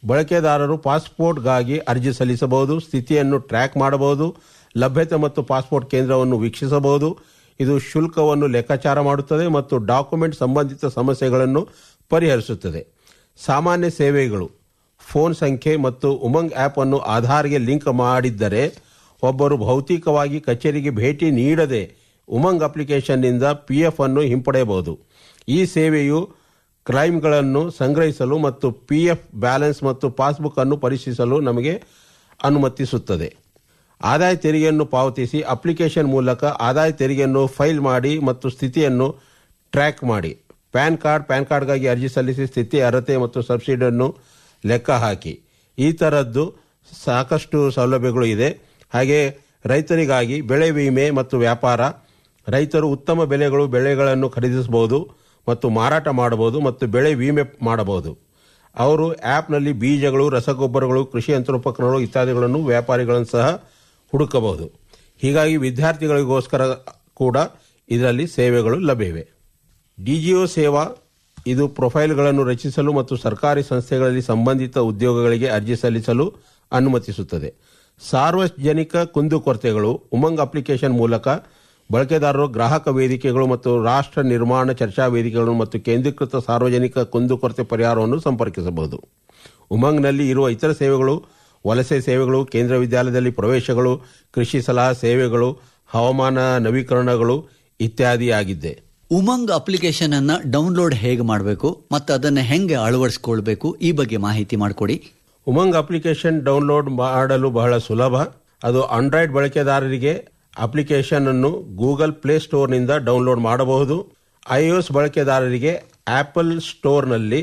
ಬಳಕೆದಾರರು ಪಾಸ್ಪೋರ್ಟ್ಗಾಗಿ ಅರ್ಜಿ ಸಲ್ಲಿಸಬಹುದು ಸ್ಥಿತಿಯನ್ನು ಟ್ರ್ಯಾಕ್ ಮಾಡಬಹುದು ಲಭ್ಯತೆ ಮತ್ತು ಪಾಸ್ಪೋರ್ಟ್ ಕೇಂದ್ರವನ್ನು ವೀಕ್ಷಿಸಬಹುದು ಇದು ಶುಲ್ಕವನ್ನು ಲೆಕ್ಕಾಚಾರ ಮಾಡುತ್ತದೆ ಮತ್ತು ಡಾಕ್ಯುಮೆಂಟ್ ಸಂಬಂಧಿತ ಸಮಸ್ಯೆಗಳನ್ನು ಪರಿಹರಿಸುತ್ತದೆ ಸಾಮಾನ್ಯ ಸೇವೆಗಳು ಫೋನ್ ಸಂಖ್ಯೆ ಮತ್ತು ಉಮಂಗ್ ಆಪ್ ಅನ್ನು ಆಧಾರ್ಗೆ ಲಿಂಕ್ ಮಾಡಿದ್ದರೆ ಒಬ್ಬರು ಭೌತಿಕವಾಗಿ ಕಚೇರಿಗೆ ಭೇಟಿ ನೀಡದೆ ಉಮಂಗ್ ಅಪ್ಲಿಕೇಶನ್ನಿಂದ ಪಿಎಫ್ ಅನ್ನು ಹಿಂಪಡೆಯಬಹುದು ಈ ಸೇವೆಯು ಕ್ಲೈಮ್ಗಳನ್ನು ಸಂಗ್ರಹಿಸಲು ಮತ್ತು ಪಿಎಫ್ ಬ್ಯಾಲೆನ್ಸ್ ಮತ್ತು ಪಾಸ್ಬುಕ್ ಅನ್ನು ಪರಿಶೀಲಿಸಲು ನಮಗೆ ಅನುಮತಿಸುತ್ತದೆ ಆದಾಯ ತೆರಿಗೆಯನ್ನು ಪಾವತಿಸಿ ಅಪ್ಲಿಕೇಶನ್ ಮೂಲಕ ಆದಾಯ ತೆರಿಗೆಯನ್ನು ಫೈಲ್ ಮಾಡಿ ಮತ್ತು ಸ್ಥಿತಿಯನ್ನು ಟ್ರ್ಯಾಕ್ ಮಾಡಿ ಪ್ಯಾನ್ ಕಾರ್ಡ್ ಪ್ಯಾನ್ ಕಾರ್ಡ್ಗಾಗಿ ಅರ್ಜಿ ಸಲ್ಲಿಸಿ ಸ್ಥಿತಿ ಅರ್ಹತೆ ಮತ್ತು ಸಬ್ಸಿಡಿಯನ್ನು ಲೆಕ್ಕ ಹಾಕಿ ಈ ಥರದ್ದು ಸಾಕಷ್ಟು ಸೌಲಭ್ಯಗಳು ಇದೆ ಹಾಗೆ ರೈತರಿಗಾಗಿ ಬೆಳೆ ವಿಮೆ ಮತ್ತು ವ್ಯಾಪಾರ ರೈತರು ಉತ್ತಮ ಬೆಲೆಗಳು ಬೆಳೆಗಳನ್ನು ಖರೀದಿಸಬಹುದು ಮತ್ತು ಮಾರಾಟ ಮಾಡಬಹುದು ಮತ್ತು ಬೆಳೆ ವಿಮೆ ಮಾಡಬಹುದು ಅವರು ಆ್ಯಪ್ನಲ್ಲಿ ಬೀಜಗಳು ರಸಗೊಬ್ಬರಗಳು ಕೃಷಿ ಯಂತ್ರೋಪಕರಣಗಳು ಇತ್ಯಾದಿಗಳನ್ನು ವ್ಯಾಪಾರಿಗಳನ್ನು ಸಹ ಹುಡುಕಬಹುದು ಹೀಗಾಗಿ ವಿದ್ಯಾರ್ಥಿಗಳಿಗೋಸ್ಕರ ಕೂಡ ಇದರಲ್ಲಿ ಸೇವೆಗಳು ಲಭ್ಯವಿವೆ ಡಿಜಿಒ ಸೇವಾ ಇದು ಪ್ರೊಫೈಲ್ಗಳನ್ನು ರಚಿಸಲು ಮತ್ತು ಸರ್ಕಾರಿ ಸಂಸ್ಥೆಗಳಲ್ಲಿ ಸಂಬಂಧಿತ ಉದ್ಯೋಗಗಳಿಗೆ ಅರ್ಜಿ ಸಲ್ಲಿಸಲು ಅನುಮತಿಸುತ್ತದೆ ಸಾರ್ವಜನಿಕ ಕುಂದುಕೊರತೆಗಳು ಉಮಂಗ್ ಅಪ್ಲಿಕೇಶನ್ ಮೂಲಕ ಬಳಕೆದಾರರು ಗ್ರಾಹಕ ವೇದಿಕೆಗಳು ಮತ್ತು ರಾಷ್ಟ್ರ ನಿರ್ಮಾಣ ಚರ್ಚಾ ವೇದಿಕೆಗಳು ಮತ್ತು ಕೇಂದ್ರೀಕೃತ ಸಾರ್ವಜನಿಕ ಕುಂದುಕೊರತೆ ಪರಿಹಾರವನ್ನು ಸಂಪರ್ಕಿಸಬಹುದು ಉಮಂಗ್ನಲ್ಲಿ ಇರುವ ಇತರ ಸೇವೆಗಳು ವಲಸೆ ಸೇವೆಗಳು ಕೇಂದ್ರ ವಿದ್ಯಾಲಯದಲ್ಲಿ ಪ್ರವೇಶಗಳು ಕೃಷಿ ಸಲಹಾ ಸೇವೆಗಳು ಹವಾಮಾನ ನವೀಕರಣಗಳು ಇತ್ಯಾದಿಯಾಗಿದ್ದೆ ಉಮಂಗ್ ಅಪ್ಲಿಕೇಶನ್ ಅನ್ನ ಡೌನ್ಲೋಡ್ ಹೇಗೆ ಮಾಡಬೇಕು ಮತ್ತು ಅದನ್ನು ಹೆಂಗೆ ಅಳವಡಿಸಿಕೊಳ್ಬೇಕು ಈ ಬಗ್ಗೆ ಮಾಹಿತಿ ಮಾಡಿಕೊಡಿ ಉಮಂಗ್ ಅಪ್ಲಿಕೇಶನ್ ಡೌನ್ಲೋಡ್ ಮಾಡಲು ಬಹಳ ಸುಲಭ ಅದು ಆಂಡ್ರಾಯ್ಡ್ ಬಳಕೆದಾರರಿಗೆ ಅಪ್ಲಿಕೇಶನ್ ಅನ್ನು ಗೂಗಲ್ ಪ್ಲೇ ಸ್ಟೋರ್ನಿಂದ ಡೌನ್ಲೋಡ್ ಮಾಡಬಹುದು ಐಒಎಸ್ ಬಳಕೆದಾರರಿಗೆ ಆಪಲ್ ಸ್ಟೋರ್ನಲ್ಲಿ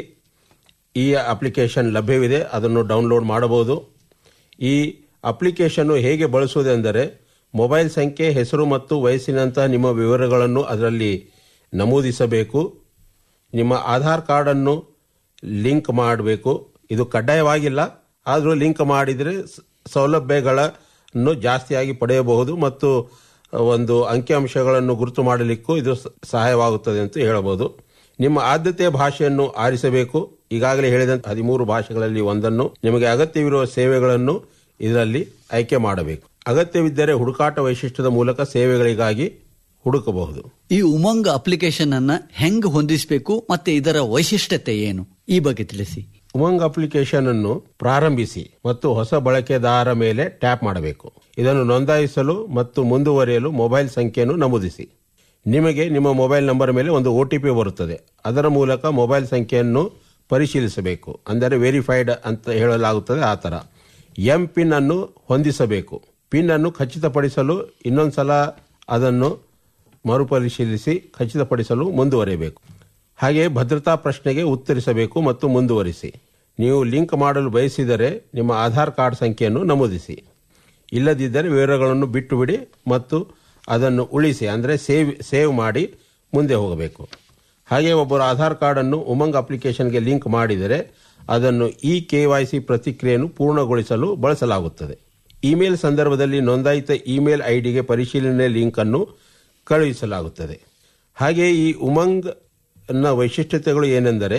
ಈ ಅಪ್ಲಿಕೇಶನ್ ಲಭ್ಯವಿದೆ ಅದನ್ನು ಡೌನ್ಲೋಡ್ ಮಾಡಬಹುದು ಈ ಅಪ್ಲಿಕೇಶನ್ ಹೇಗೆ ಬಳಸುವುದೆಂದರೆ ಮೊಬೈಲ್ ಸಂಖ್ಯೆ ಹೆಸರು ಮತ್ತು ವಯಸ್ಸಿನಂತಹ ನಿಮ್ಮ ವಿವರಗಳನ್ನು ಅದರಲ್ಲಿ ನಮೂದಿಸಬೇಕು ನಿಮ್ಮ ಆಧಾರ್ ಕಾರ್ಡನ್ನು ಲಿಂಕ್ ಮಾಡಬೇಕು ಇದು ಕಡ್ಡಾಯವಾಗಿಲ್ಲ ಆದರೂ ಲಿಂಕ್ ಮಾಡಿದರೆ ಸ- ಸೌಲಭ್ಯಗಳನ್ನು ಜಾಸ್ತಿಯಾಗಿ ಪಡೆಯಬಹುದು ಮತ್ತು ಒಂದು ಅಂಕಿಅಂಶಗಳನ್ನು ಗುರುತು ಮಾಡಲಿಕ್ಕೂ ಇದು ಸ- ಸಹಾಯವಾಗುತ್ತದೆ ಅಂತ ಹೇಳಬಹುದು ನಿಮ್ಮ ಆದ್ಯತೆಯ ಭಾಷೆಯನ್ನು ಆರಿಸಬೇಕು ಈಗಾಗಲೇ ಹೇಳಿದಂತೆ ಹದಿಮೂರು ಭಾಷೆಗಳಲ್ಲಿ ಒಂದನ್ನು ನಿಮಗೆ ಅಗತ್ಯವಿರುವ ಸೇವೆಗಳನ್ನು ಇದರಲ್ಲಿ ಆಯ್ಕೆ ಮಾಡಬೇಕು ಅಗತ್ಯವಿದ್ದರೆ ಹುಡುಕಾಟ ವೈಶಿಷ್ಟ್ಯದ ಮೂಲಕ ಸೇವೆಗಳಿಗಾಗಿ ಹುಡುಕಬಹುದು ಈ ಉಮಂಗ್ ಅಪ್ಲಿಕೇಶನ್ ಅನ್ನ ಹೆಂಗ್ ಹೊಂದಿಸಬೇಕು ಮತ್ತೆ ಇದರ ವೈಶಿಷ್ಟ್ಯತೆ ಏನು ಈ ಬಗ್ಗೆ ತಿಳಿಸಿ ಉಮಂಗ್ ಅಪ್ಲಿಕೇಶನ್ ಅನ್ನು ಪ್ರಾರಂಭಿಸಿ ಮತ್ತು ಹೊಸ ಬಳಕೆದಾರ ಮೇಲೆ ಟ್ಯಾಪ್ ಮಾಡಬೇಕು ಇದನ್ನು ನೋಂದಾಯಿಸಲು ಮತ್ತು ಮುಂದುವರಿಯಲು ಮೊಬೈಲ್ ಸಂಖ್ಯೆಯನ್ನು ನಮೂದಿಸಿ ನಿಮಗೆ ನಿಮ್ಮ ಮೊಬೈಲ್ ನಂಬರ್ ಮೇಲೆ ಒಂದು ಒಟಿಪಿ ಬರುತ್ತದೆ ಅದರ ಮೂಲಕ ಮೊಬೈಲ್ ಸಂಖ್ಯೆಯನ್ನು ಪರಿಶೀಲಿಸಬೇಕು ಅಂದರೆ ವೆರಿಫೈಡ್ ಅಂತ ಹೇಳಲಾಗುತ್ತದೆ ಆ ಥರ ಎಂ ಪಿನ್ ಅನ್ನು ಹೊಂದಿಸಬೇಕು ಪಿನ್ ಅನ್ನು ಖಚಿತಪಡಿಸಲು ಇನ್ನೊಂದ್ಸಲ ಅದನ್ನು ಮರುಪರಿಶೀಲಿಸಿ ಖಚಿತಪಡಿಸಲು ಮುಂದುವರಿಯಬೇಕು ಹಾಗೆ ಭದ್ರತಾ ಪ್ರಶ್ನೆಗೆ ಉತ್ತರಿಸಬೇಕು ಮತ್ತು ಮುಂದುವರಿಸಿ ನೀವು ಲಿಂಕ್ ಮಾಡಲು ಬಯಸಿದರೆ ನಿಮ್ಮ ಆಧಾರ್ ಕಾರ್ಡ್ ಸಂಖ್ಯೆಯನ್ನು ನಮೂದಿಸಿ ಇಲ್ಲದಿದ್ದರೆ ವಿವರಗಳನ್ನು ಬಿಟ್ಟು ಬಿಡಿ ಮತ್ತು ಅದನ್ನು ಉಳಿಸಿ ಅಂದರೆ ಸೇವ್ ಸೇವ್ ಮಾಡಿ ಮುಂದೆ ಹೋಗಬೇಕು ಹಾಗೆ ಒಬ್ಬರು ಆಧಾರ್ ಕಾರ್ಡನ್ನು ಉಮಂಗ್ ಅಪ್ಲಿಕೇಶನ್ಗೆ ಲಿಂಕ್ ಮಾಡಿದರೆ ಅದನ್ನು ಇ ಕೆ ವೈ ಸಿ ಪ್ರತಿಕ್ರಿಯೆಯನ್ನು ಪೂರ್ಣಗೊಳಿಸಲು ಬಳಸಲಾಗುತ್ತದೆ ಇಮೇಲ್ ಸಂದರ್ಭದಲ್ಲಿ ನೋಂದಾಯಿತ ಇಮೇಲ್ ಐಡಿಗೆ ಪರಿಶೀಲನೆ ಲಿಂಕ್ ಅನ್ನು ಕಳುಹಿಸಲಾಗುತ್ತದೆ ಹಾಗೆ ಈ ಉಮಂಗ್ ನ ವೈಶಿಷ್ಟ್ಯತೆಗಳು ಏನೆಂದರೆ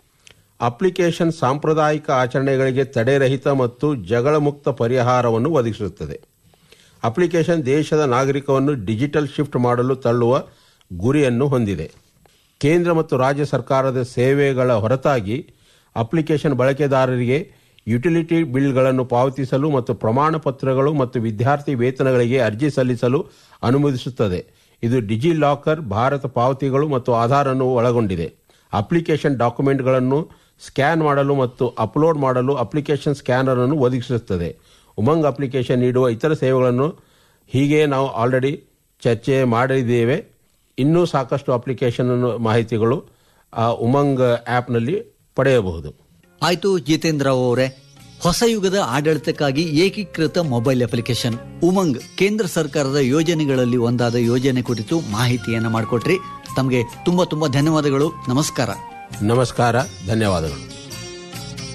ಅಪ್ಲಿಕೇಶನ್ ಸಾಂಪ್ರದಾಯಿಕ ಆಚರಣೆಗಳಿಗೆ ತಡೆರಹಿತ ಮತ್ತು ಜಗಳ ಮುಕ್ತ ಪರಿಹಾರವನ್ನು ಒದಗಿಸುತ್ತದೆ ಅಪ್ಲಿಕೇಶನ್ ದೇಶದ ನಾಗರಿಕವನ್ನು ಡಿಜಿಟಲ್ ಶಿಫ್ಟ್ ಮಾಡಲು ತಳ್ಳುವ ಗುರಿಯನ್ನು ಹೊಂದಿದೆ ಕೇಂದ್ರ ಮತ್ತು ರಾಜ್ಯ ಸರ್ಕಾರದ ಸೇವೆಗಳ ಹೊರತಾಗಿ ಅಪ್ಲಿಕೇಶನ್ ಬಳಕೆದಾರರಿಗೆ ಯುಟಿಲಿಟಿ ಬಿಲ್ಗಳನ್ನು ಪಾವತಿಸಲು ಮತ್ತು ಪ್ರಮಾಣ ಪತ್ರಗಳು ಮತ್ತು ವಿದ್ಯಾರ್ಥಿ ವೇತನಗಳಿಗೆ ಅರ್ಜಿ ಸಲ್ಲಿಸಲು ಅನುಮತಿಸುತ್ತದೆ ಇದು ಡಿಜಿ ಲಾಕರ್ ಭಾರತ ಪಾವತಿಗಳು ಮತ್ತು ಆಧಾರ್ ಅನ್ನು ಒಳಗೊಂಡಿದೆ ಅಪ್ಲಿಕೇಶನ್ ಡಾಕ್ಯುಮೆಂಟ್ಗಳನ್ನು ಸ್ಕ್ಯಾನ್ ಮಾಡಲು ಮತ್ತು ಅಪ್ಲೋಡ್ ಮಾಡಲು ಅಪ್ಲಿಕೇಶನ್ ಸ್ಕ್ಯಾನರ್ ಅನ್ನು ಒದಗಿಸುತ್ತದೆ ಉಮಂಗ್ ಅಪ್ಲಿಕೇಶನ್ ನೀಡುವ ಇತರ ಸೇವೆಗಳನ್ನು ಹೀಗೆ ನಾವು ಆಲ್ರೆಡಿ ಚರ್ಚೆ ಮಾಡಿದ್ದೇವೆ ಇನ್ನೂ ಸಾಕಷ್ಟು ಅಪ್ಲಿಕೇಶನ್ ಮಾಹಿತಿಗಳು ಆ ಉಮಂಗ್ ಆ್ಯಪ್ನಲ್ಲಿ ಪಡೆಯಬಹುದು ಆಯ್ತು ಜಿತೇಂದ್ರ ಅವರೇ ಹೊಸ ಯುಗದ ಆಡಳಿತಕ್ಕಾಗಿ ಏಕೀಕೃತ ಮೊಬೈಲ್ ಅಪ್ಲಿಕೇಶನ್ ಉಮಂಗ್ ಕೇಂದ್ರ ಸರ್ಕಾರದ ಯೋಜನೆಗಳಲ್ಲಿ ಒಂದಾದ ಯೋಜನೆ ಕುರಿತು ಮಾಹಿತಿಯನ್ನ ಮಾಡಿಕೊಟ್ರಿ ತಮಗೆ ತುಂಬಾ ತುಂಬಾ ಧನ್ಯವಾದಗಳು ನಮಸ್ಕಾರ ನಮಸ್ಕಾರ ಧನ್ಯವಾದಗಳು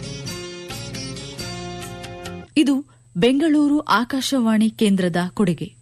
ಇದು ಬೆಂಗಳೂರು ಆಕಾಶವಾಣಿ ಕೇಂದ್ರದ ಕೊಡುಗೆ